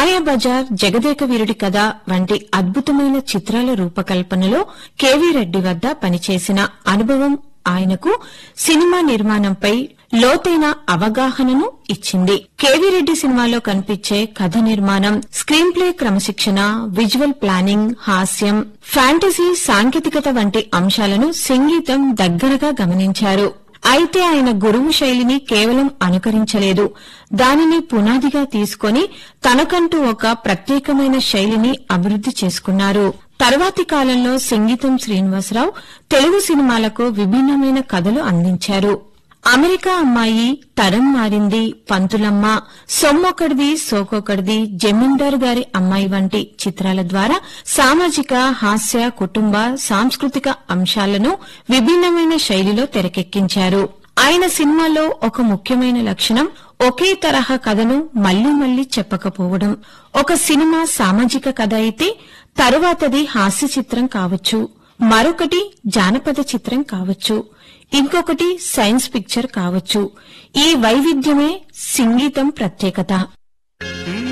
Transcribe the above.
మాయాబజార్ జగదేక వీరుడి కథ వంటి అద్భుతమైన చిత్రాల రూపకల్పనలో కెవి రెడ్డి వద్ద పనిచేసిన అనుభవం ఆయనకు సినిమా నిర్మాణంపై లోతైన అవగాహనను ఇచ్చింది కేవీ రెడ్డి సినిమాలో కనిపించే కథ నిర్మాణం స్క్రీన్ ప్లే క్రమశిక్షణ విజువల్ ప్లానింగ్ హాస్యం ఫ్యాంటసీ సాంకేతికత వంటి అంశాలను సంగీతం దగ్గరగా గమనించారు అయితే ఆయన గురువు శైలిని కేవలం అనుకరించలేదు దానిని పునాదిగా తీసుకొని తనకంటూ ఒక ప్రత్యేకమైన శైలిని అభివృద్ది చేసుకున్నారు తర్వాతి కాలంలో సంగీతం శ్రీనివాసరావు తెలుగు సినిమాలకు విభిన్నమైన కథలు అందించారు అమెరికా అమ్మాయి తరం మారింది పంతులమ్మ సొమ్మొకడిది సోకొకడిది జమీందార్ గారి అమ్మాయి వంటి చిత్రాల ద్వారా సామాజిక హాస్య కుటుంబ సాంస్కృతిక అంశాలను విభిన్నమైన శైలిలో తెరకెక్కించారు ఆయన సినిమాలో ఒక ముఖ్యమైన లక్షణం ఒకే తరహా కథను మళ్లీ మళ్లీ చెప్పకపోవడం ఒక సినిమా సామాజిక కథ అయితే తరువాతది హాస్య చిత్రం కావచ్చు మరొకటి జానపద చిత్రం కావచ్చు ఇంకొకటి సైన్స్ పిక్చర్ కావచ్చు ఈ వైవిధ్యమే సంగీతం ప్రత్యేకత